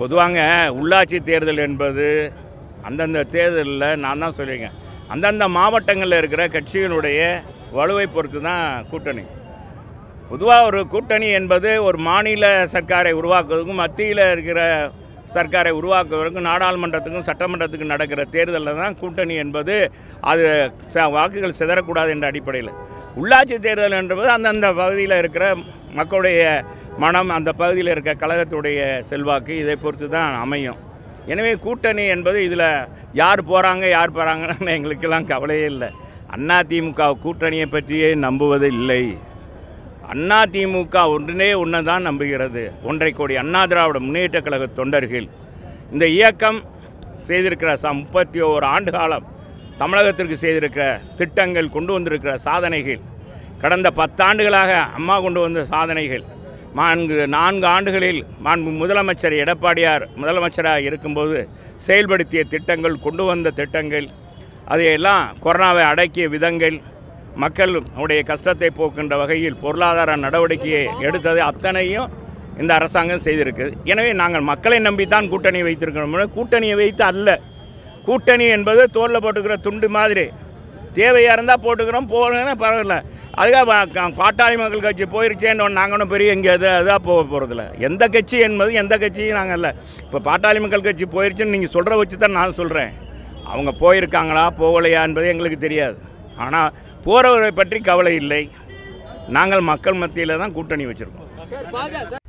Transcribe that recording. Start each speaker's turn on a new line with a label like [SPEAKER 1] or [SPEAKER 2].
[SPEAKER 1] பொதுவாங்க உள்ளாட்சி தேர்தல் என்பது அந்தந்த தேர்தலில் நான் தான் சொல்லியிருக்கேன் அந்தந்த மாவட்டங்களில் இருக்கிற கட்சிகளுடைய வலுவை பொறுத்து தான் கூட்டணி பொதுவாக ஒரு கூட்டணி என்பது ஒரு மாநில சர்க்காரை உருவாக்குவதற்கும் மத்தியில் இருக்கிற சர்க்காரை உருவாக்குவதற்கும் நாடாளுமன்றத்துக்கும் சட்டமன்றத்துக்கும் நடக்கிற தேர்தலில் தான் கூட்டணி என்பது அது ச- வாக்குகள் சிதறக்கூடாது என்ற அடிப்படையில் உள்ளாட்சி தேர்தல் என்பது அந்தந்த பகுதியில் இருக்கிற மக்களுடைய மனம் அந்த பகுதியில் இருக்க கழகத்துடைய செல்வாக்கு இதை பொறுத்து தான் அமையும் எனவே கூட்டணி என்பது இதில் யார் போகிறாங்க யார் போகிறாங்கன்னு எங்களுக்கெல்லாம் கவலையே இல்லை அண்ணா திமுக கூட்டணியை பற்றியே நம்புவது இல்லை அண்ணா திமுக ஒன்றே ஒன்று தான் நம்புகிறது ஒன்றை கோடி அண்ணா திராவிட முன்னேற்ற கழக தொண்டர்கள் இந்த இயக்கம் செய்திருக்கிற ச முப்பத்தி ஓரு ஆண்டு காலம் தமிழகத்திற்கு செய்திருக்கிற திட்டங்கள் கொண்டு வந்திருக்கிற சாதனைகள் கடந்த பத்தாண்டுகளாக அம்மா கொண்டு வந்த சாதனைகள் நான்கு நான்கு ஆண்டுகளில் மாண்பு முதலமைச்சர் எடப்பாடியார் முதலமைச்சராக இருக்கும்போது செயல்படுத்திய திட்டங்கள் கொண்டு வந்த திட்டங்கள் அதையெல்லாம் கொரோனாவை அடக்கிய விதங்கள் மக்கள் உடைய கஷ்டத்தை போக்கின்ற வகையில் பொருளாதார நடவடிக்கையை எடுத்தது அத்தனையும் இந்த அரசாங்கம் செய்திருக்குது எனவே நாங்கள் மக்களை நம்பித்தான் கூட்டணி வைத்திருக்கிறோம் கூட்டணியை வைத்து அல்ல கூட்டணி என்பது தோளில் போட்டுக்கிற துண்டு மாதிரி தேவையாக இருந்தால் போட்டுக்கிறோம் போகணுன்னா பரவாயில்ல அதுக்காக பா- கா- பாட்டாளி மக்கள் கட்சி போயிருச்சேன்னு ஒன்று நாங்கள் ஒன்றும் பெரிய இங்கே அது அதாக போக போகிறதில்ல எந்த கட்சி என்பது எந்த கட்சியும் நாங்கள் இல்லை இப்போ பாட்டாளி மக்கள் கட்சி போயிருச்சுன்னு நீங்கள் சொல்கிற வச்சு தான் நான் சொல்கிறேன் அவங்க போயிருக்காங்களா போகலையா என்பது எங்களுக்கு தெரியாது ஆனால் போகிறவரை பற்றி கவலை இல்லை நாங்கள் மக்கள் மத்தியில் தான் கூட்டணி வச்சுருக்கோம்